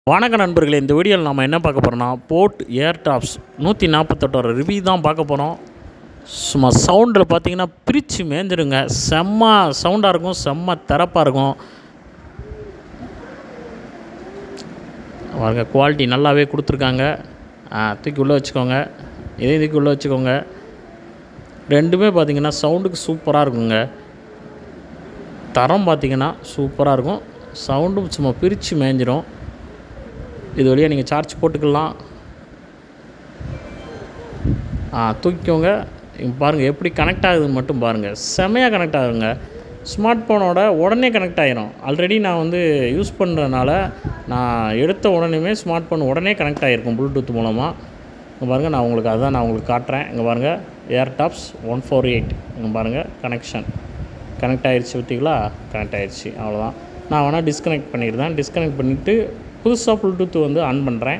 வணக்கம் நண்பர்களே இந்த வீடியோவில் நம்ம என்ன பார்க்க போகிறோம்னா போட் ஏர் டாப்ஸ் நூற்றி நாற்பத்தெட்டோட ரிவ்யூ தான் பார்க்க போகிறோம் சும்மா சவுண்டில் பார்த்தீங்கன்னா பிரித்து மேய்ஞ்சிருங்க செம்ம சவுண்டாக இருக்கும் செம்ம திறப்பாக இருக்கும் பாருங்க குவாலிட்டி நல்லாவே கொடுத்துருக்காங்க ஆ, தூக்கி உள்ளே வச்சுக்கோங்க இதையும் தூக்கி உள்ளே வச்சுக்கோங்க ரெண்டுமே பார்த்தீங்கன்னா சவுண்டுக்கு சூப்பராக இருக்குங்க தரம் பார்த்தீங்கன்னா சூப்பராக இருக்கும் சவுண்டும் சும்மா பிரித்து மேய்ஞ்சிரும் இது வழியாக நீங்கள் சார்ஜ் போட்டுக்கலாம் ஆ தூக்கிக்கோங்க இங்க பாருங்கள் எப்படி கனெக்ட் ஆகுதுன்னு மட்டும் பாருங்கள் செமையாக கனெக்ட் ஆகுங்க ஸ்மார்ட் ஃபோனோட உடனே கனெக்ட் ஆகிரும் ஆல்ரெடி நான் வந்து யூஸ் பண்ணுறதுனால நான் எடுத்த உடனேமே ஸ்மார்ட் ஃபோன் உடனே கனெக்ட் ஆகிருக்கும் ப்ளூடூத் மூலமாக இங்கே பாருங்கள் நான் உங்களுக்கு அதான் நான் உங்களுக்கு காட்டுறேன் இங்கே பாருங்கள் ஏர்டாப்ஸ் ஒன் ஃபோர் எயிட் இங்கே பாருங்கள் கனெக்ஷன் கனெக்ட் ஆயிடுச்சு பார்த்தீங்களா கனெக்ட் ஆயிடுச்சு அவ்வளோதான் நான் வேணால் டிஸ்கனெக்ட் பண்ணிடுறேன் டிஸ்கனெக்ட் பண்ணிவிட்டு புதுசாக ப்ளூடூத் வந்து ஆன் பண்ணுறேன்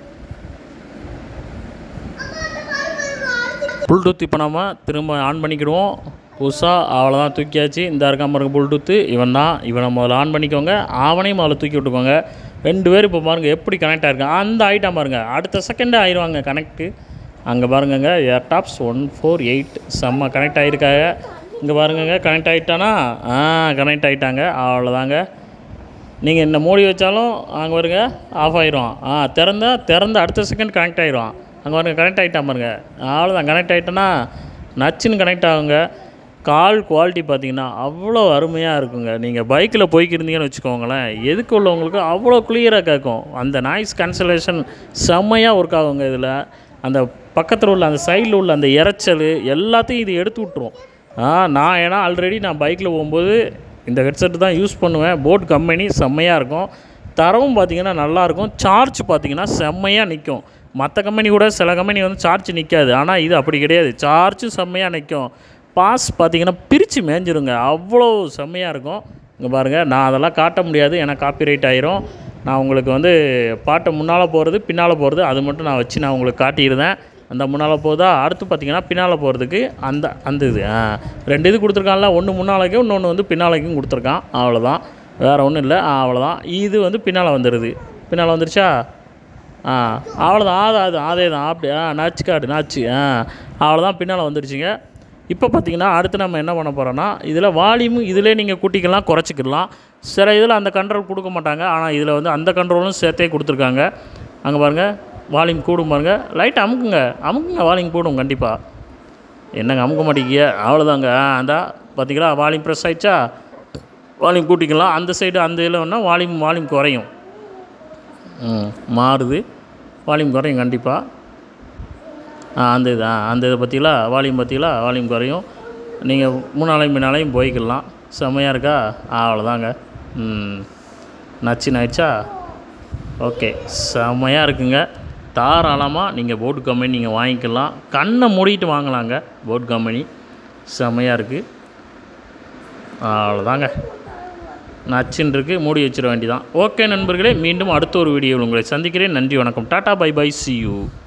ப்ளூடூத் இப்போ நம்ம திரும்ப ஆன் பண்ணிக்கிடுவோம் புதுசாக அவ்வளோதான் தூக்கியாச்சு இந்த இருக்காம இருக்க ப்ளூடூத்து இவன் தான் இவனை முதல்ல ஆன் பண்ணிக்கோங்க அவனையும் முதல்ல தூக்கி விட்டுக்கோங்க ரெண்டு பேரும் இப்போ பாருங்கள் எப்படி கனெக்ட் ஆகிருக்காங்க அந்த ஆகிட்டான் பாருங்கள் அடுத்த செகண்டே ஆயிடுவாங்க கனெக்ட்டு அங்கே பாருங்கங்க ஏர்டாப்ஸ் ஒன் ஃபோர் எயிட் செம்ம கனெக்ட் ஆகிருக்காங்க இங்கே பாருங்கங்க கனெக்ட் ஆகிட்டானா ஆ கனெக்ட் ஆகிட்டாங்க அவ்வளோதாங்க நீங்கள் இந்த மூடி வச்சாலும் அங்கே வருங்க ஆஃப் ஆயிரும் ஆ திறந்தா திறந்து அடுத்த செகண்ட் கனெக்ட் ஆயிரும் அங்கே பாருங்க கனெக்ட் ஆகிட்டான் பாருங்க அவ்வளோதான் கனெக்ட் ஆகிட்டேன்னா நச்சுன்னு கனெக்ட் ஆகுங்க கால் குவாலிட்டி பார்த்தீங்கன்னா அவ்வளோ அருமையாக இருக்குங்க நீங்கள் பைக்கில் போய்க்கிருந்தீங்கன்னு வச்சுக்கோங்களேன் எதுக்கு உள்ளவங்களுக்கு அவ்வளோ கிளியராக கேட்கும் அந்த நாய்ஸ் கேன்சலேஷன் செம்மையாக ஒர்க் ஆகுங்க இதில் அந்த பக்கத்தில் உள்ள அந்த சைடில் உள்ள அந்த இரைச்சல் எல்லாத்தையும் இது எடுத்து விட்ரும் ஆ நான் ஏன்னா ஆல்ரெடி நான் பைக்கில் போகும்போது இந்த ஹெட்செட் தான் யூஸ் பண்ணுவேன் போட் கம்பெனி செம்மையாக இருக்கும் தரவும் பார்த்தீங்கன்னா நல்லாயிருக்கும் சார்ஜ் பார்த்தீங்கன்னா செம்மையாக நிற்கும் மற்ற கம்பெனி கூட சில கம்பெனி வந்து சார்ஜ் நிற்காது ஆனால் இது அப்படி கிடையாது சார்ஜும் செம்மையாக நிற்கும் பாஸ் பார்த்தீங்கன்னா பிரித்து மேய்ஞ்சிருங்க அவ்வளோ செம்மையாக இருக்கும் இங்கே பாருங்கள் நான் அதெல்லாம் காட்ட முடியாது ஏன்னா காப்பிரைட் ஆயிரும் நான் உங்களுக்கு வந்து பாட்டை முன்னால் போகிறது பின்னால் போகிறது அது மட்டும் நான் வச்சு நான் உங்களுக்கு காட்டியிருந்தேன் அந்த முன்னால் போகுதா அடுத்து பார்த்தீங்கன்னா பின்னால் போகிறதுக்கு அந்த அந்த இது ஆ ரெண்டு இது கொடுத்துருக்கான்ல ஒன்று முன்னாலைக்கும் இன்னொன்று வந்து பின்னாலைக்கும் கொடுத்துருக்கான் அவ்வளோதான் வேறு ஒன்றும் இல்லை அவ்வளோதான் இது வந்து பின்னால் வந்துடுது பின்னால் வந்துருச்சா ஆ அவ்வளோதான் அது அது அதே தான் அப்படி ஆ நாச்சு காடு நாச்சு ஆ அவ்வளோதான் பின்னால் வந்துருச்சுங்க இப்போ பார்த்தீங்கன்னா அடுத்து நம்ம என்ன பண்ண போகிறோன்னா இதில் வால்யூமு இதிலே நீங்கள் கூட்டிக்கலாம் குறைச்சிக்கலாம் சில இதில் அந்த கண்ட்ரோல் கொடுக்க மாட்டாங்க ஆனால் இதில் வந்து அந்த கண்ட்ரோலும் சேர்த்தே கொடுத்துருக்காங்க அங்கே பாருங்கள் வால்யூம் கூடும் பாருங்கள் லைட் அமுக்குங்க அமுக்குங்க வால்யூம் கூடும் கண்டிப்பாக என்னங்க அமுக்க மாட்டேங்கிய அவ்வளோதாங்க ஆ அந்தா பார்த்தீங்களா வால்யூம் ப்ரெஸ் ஆயிடுச்சா வால்யூம் கூட்டிக்கலாம் அந்த சைடு அந்த இதில் வேணால் வால்யூம் வால்யூம் குறையும் ம் மாறுது வால்யூம் குறையும் கண்டிப்பாக ஆ அந்த இது ஆ அந்த இதை பார்த்தீங்களா வால்யூம் பார்த்தீங்களா வால்யூம் குறையும் நீங்கள் முன்னாலையும் பின்னாலையும் போய்க்கலாம் செம்மையாக இருக்கா அவ்வளோதாங்க ம் நச்சுன்னு ஆயிடுச்சா ஓகே செம்மையாக இருக்குங்க தாராளமாக நீங்கள் போட் கம்பெனி நீங்கள் வாங்கிக்கலாம் கண்ணை மூடிட்டு வாங்கலாங்க போட் கம்பெனி செம்மையாக இருக்குது அவ்வளோதாங்க நச்சுன்னு இருக்கு மூடி வச்சிட வேண்டியதான் ஓகே நண்பர்களே மீண்டும் அடுத்த ஒரு வீடியோவில் உங்களை சந்திக்கிறேன் நன்றி வணக்கம் tata bye bye see you